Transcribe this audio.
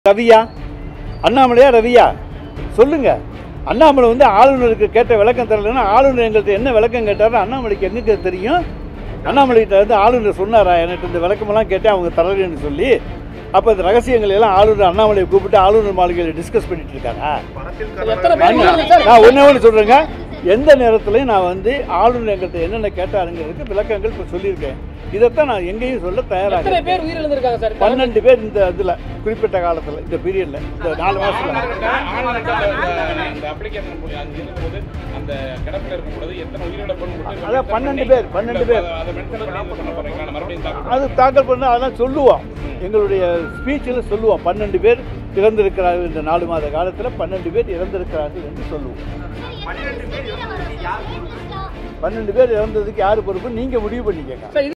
ரவியா அண்ணாமலையா ரவியா சொல்லுங்க அண்ணாமலை வந்து ஆளுநருக்கு கேட்ட விளக்கம் தரலைன்னா ஆளுநர் எங்கள்கிட்ட என்ன விளக்கம் கேட்டாரோ அண்ணாமலைக்கு எங்கே தெரியும் அண்ணாமலைகிட்ட வந்து ஆளுநர் சொன்னாரா எனக்கு இந்த விளக்கமெல்லாம் கேட்டேன் அவங்க தரலைன்னு சொல்லி அப்போ இந்த ரகசியங்களை எல்லாம் ஆளுநர் அண்ணாமலையை கூப்பிட்டு ஆளுநர் மாளிகையில் டிஸ்கஸ் பண்ணிட்டு இருக்காரா எத்தனை பேர் அண்ணா, ஊழல் சார்? நான் ஒன்றே ஒன்று சொல்கிறேங்க எந்த நேரத்துலையும் நான் வந்து ஆளுநர் எங்கள்கிட்ட என்னென்ன கேட்டாருங்கிறதுக்கு விளக்கங்கள் இப்போ சொல்லியிருக்கேன் இதைத்தான் நான் எங்கேயும் சொல்ல தயாராக எத்தனை பேர் உயிரிழந்திருக்காங்க சார் பன்னெண்டு பேர் இந்த இதில் குறிப்பிட்ட காலத்தில் இந்த பீரியடில் இந்த நாலு மாதத்தில் அந்த application போய் அங்க இருக்கும்போது, அந்த கிடப்பில் இருக்கும்போது எத்தனை உயிரிழப்புன்னு மட்டும் அதான் பன்னெண்டு பேர், பன்னெண்டு பேர். அதை mention பண்ணி பண்ண போறீங்களா? நான் மறுபடியும் தாக்கல் அது தாக்கல் பண்ண அதெல்லாம் சொல்லுவோம் எங்களுடைய ஸ்பீச்சில் சொல்லுவோம் பன்னெண்டு பேர் இறந்திருக்கிறார்கள் இந்த நாலு மாத காலத்தில் பன்னெண்டு பேர் இறந்திருக்கிறார்கள் என்று சொல்லுவோம் பன்னெண்டு பேர் இறந்ததுக்கு யார் பொறுப்பு நீங்கள் முடிவு பண்ணிக்கங்க சார்